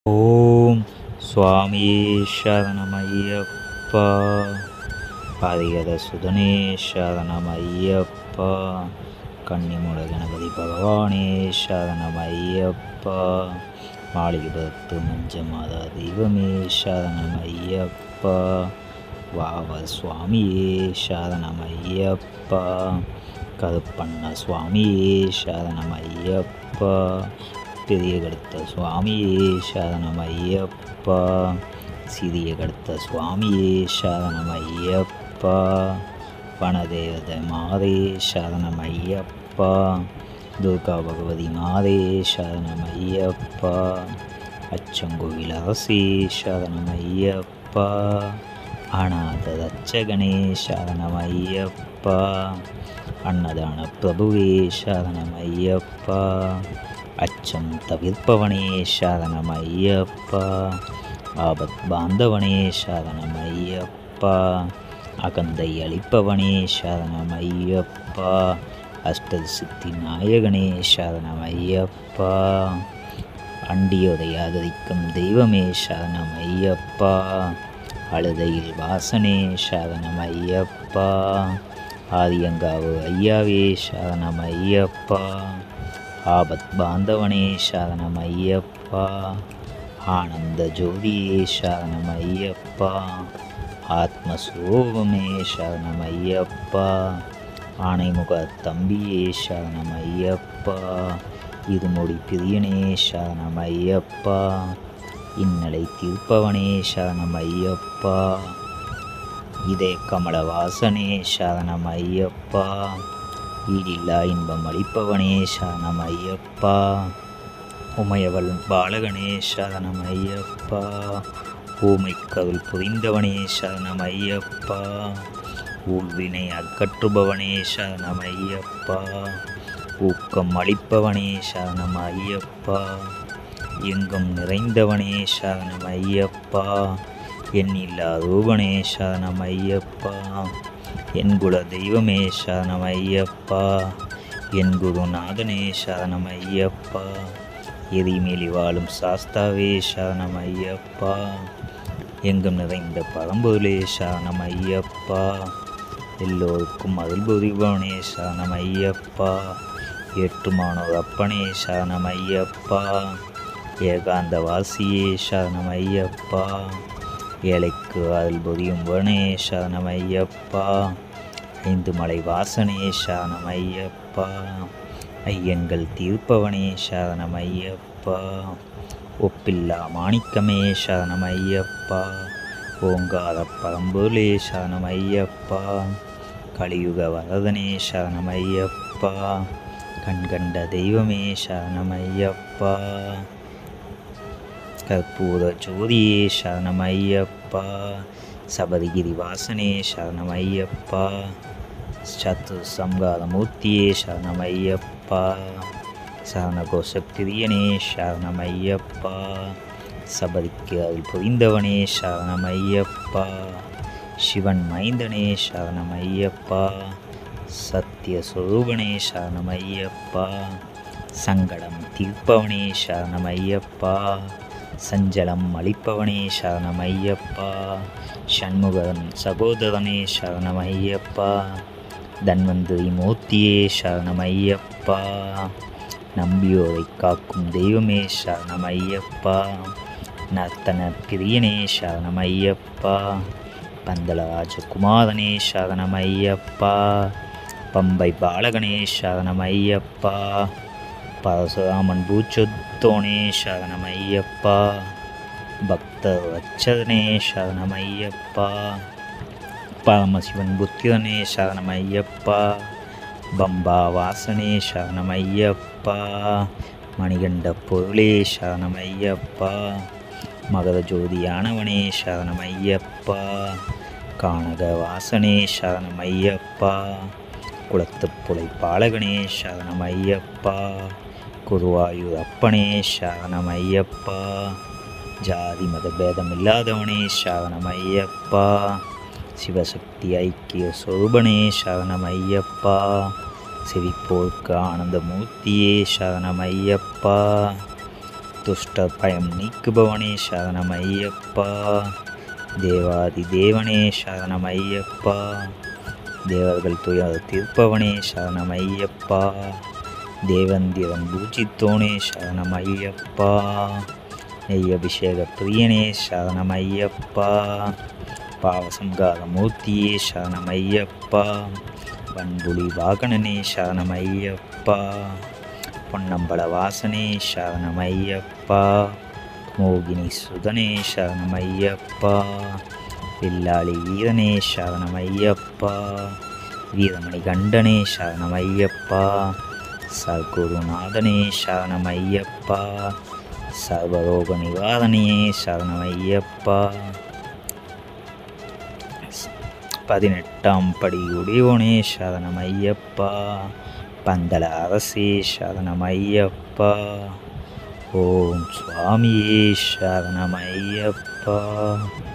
ஓம் சுவாமியே சரணமையப்பா பாதிகத சுதனே சரணமையப்பா கன்னிமுட கணபதி பகவானே சரணமையப்பா மாளிகபத்து மஞ்ச மாதா தெய்வமே சரணமையப்பா வாவ சுவாமியே சரணமையப்பா கருப்பண்ண சுவாமியே சரணமையப்பா பெரிய கடுத்த சுவாமியே சரணம் ஐயப்பா சிறிய கடுத்த சுவாமியே சரணம் ஐயப்பா வனதேவத மாதே சரணம் ஐயப்பா துர்கா பகவதி மாதே சரணம் ஐயப்பா அச்சங்கோவில் அரசி சரணம் ஐயப்பா அநாத ரட்சகனே சரணம் ஐயப்பா அன்னதான பிரபுவே சரணம் ஐயப்பா அச்சம் தவிர்ப்பவனே சரணம் ஐயப்பா ஆபத் பாந்தவனே சரணம் ஐயப்பா அகந்தை அளிப்பவனே சரணம் ஐயப்பா அஷ்ட சித்தி நாயகனே சரணம் ஐயப்பா அண்டியோதை ஆதரிக்கும் தெய்வமே சரணம் ஐயப்பா அழுதையில் வாசனே சரணம் ஐயப்பா ஆதியங்காவு ஐயாவே சரணம் ஐயப்பா ஆபத் பாந்தவனே சரணம் ஐயப்பா ஆனந்த ஜோதியே சரணம் ஐயப்பா ஆத்மஸ்வரூபமே சரணம் ஐயப்பா ஆனைமுக தம்பியே சரணம் ஐயப்பா இருமொழி பிரியனே சரணம் ஐயப்பா இன்னலை தீர்ப்பவனே சரணம் ஐயப்பா இதே கமலவாசனே சரணம் ஐயப்பா ஈடில்லா இன்பம் அளிப்பவனே சரணம் ஐயப்பா உமையவள் பாலகனே சரணம் ஐயப்பா ஊமை கருள் புரிந்தவனே சரணம் ஐயப்பா ஊழ்வினை அகற்றுபவனே சரணம் ஐயப்பா ஊக்கம் அளிப்பவனே சரணம் ஐயப்பா எங்கும் நிறைந்தவனே சரணம் ஐயப்பா எண்ணில்லா ரூபனே சரணம் ஐயப்பா என் குல தெய்வமே சரணம் ஐயப்பா என் குருநாதனே சரணம் ஐயப்பா எரிமேலி வாழும் சாஸ்தாவே சரணம் ஐயப்பா எங்கும் நிறைந்த பரம்பொருளே சரணம் ஐயப்பா எல்லோருக்கும் அருள் புரிபவனே சரணம் ஐயப்பா ஏற்றுமானோர் அப்பனே சரணம் ஐயப்பா ஏகாந்த வாசியே சரணம் ஐயப்பா ஏழைக்கு அருள் புரியும் வனே சரணம் ஐயப்பா ஐந்து மலை வாசனே சரணம் ஐயப்பா ஐயன்கள் தீர்ப்பவனே சரணம் ஐயப்பா ஒப்பில்லா மாணிக்கமே சரணம் ஐயப்பா ஓங்கார பரம்பொருளே சரணம் ஐயப்பா கலியுக வரதனே சரணம் ஐயப்பா கண்கண்ட தெய்வமே சரணம் ஐயப்பா கற்பூர ஜோதியே சரணம் ஐயப்பா சபரிகிரி வாசனே சரணம் ஐயப்பா சத்து சம்காரமூர்த்தியே சரணம் ஐயப்பா சரணகோஷப்பிரியனே சரணம் ஐயப்பா சபரிக்கு அருள் புரிந்தவனே சரணம் ஐயப்பா சிவன் மைந்தனே சரணம் ஐயப்பா சத்திய சொரூபனே சரணம் ஐயப்பா சங்கடம் தீர்ப்பவனே சரணம் ஐயப்பா சஞ்சலம் அளிப்பவனே சரணம் ஐயப்பா சண்முகன் சகோதரனே சரணம் ஐயப்பா தன்வந்திரி மூர்த்தியே சரணம் ஐயப்பா நம்பியோரை காக்கும் தெய்வமே சரணம் ஐயப்பா நர்த்தன பிரியனே சரணம் ஐயப்பா பந்தலராஜகுமாரனே சரணம் ஐயப்பா பம்பை பாலகனே சரணம் ஐயப்பா பரசுராமன் பூச்சொத்தோனே சரணமையப்பா பக்த வச்சதனே சரணமையப்பா பரமசிவன் புத்திரனே சரணமையப்பா பம்பா வாசனே சரணமையப்பா மணிகண்ட பொருளே சரணமையப்பா மகர ஜோதியானவனே சரணமையப்பா கானக வாசனே சரணமையப்பா குளத்துப்புலை பாலகனே சரணம் ஐயப்பா குருவாயூர் அப்பனே சரணம் ஐயப்பா ஜாதி மத பேதம் இல்லாதவனே சரணம் ஐயப்பா சிவசக்தி ஐக்கிய சொரூபனே சரணம் ஐயப்பா சிரிப்போர்க்கு ஆனந்தமூர்த்தியே சரணம் ஐயப்பா துஷ்ட பயம் நீக்குபவனே சரணம் ஐயப்பா தேவாதி தேவனே சரணம் ஐயப்பா தேவர்கள் துயர் தீர்ப்பவனே சரணம் ஐயப்பா தேவந்திரம் பூஜித்தோனே சரணம் ஐயப்பா நெய் அபிஷேக பிரியனே சரணம் ஐயப்பா பாவசங்கார மூர்த்தியே சரணம் ஐயப்பா பண்புலி வாகனனே சரணம் ஐயப்பா பொன்னம்பல வாசனே சரணம் ஐயப்பா மோகினி சுதனே சரணம் ஐயப்பா வில்லாளி வீரனே சரணம் ஐயப்பா வீரமணி கண்டனே சரணம் ஐயப்பா சர்க்குருநாதனே சரணம் ஐயப்பா சர்வரோக நிவாரணியே சரணம் ஐயப்பா பதினெட்டாம் படி உடையோனே சரணம் ஐயப்பா பந்தல அரசே சரணம் ஐயப்பா ஓம் சுவாமியே சரணம் ஐயப்பா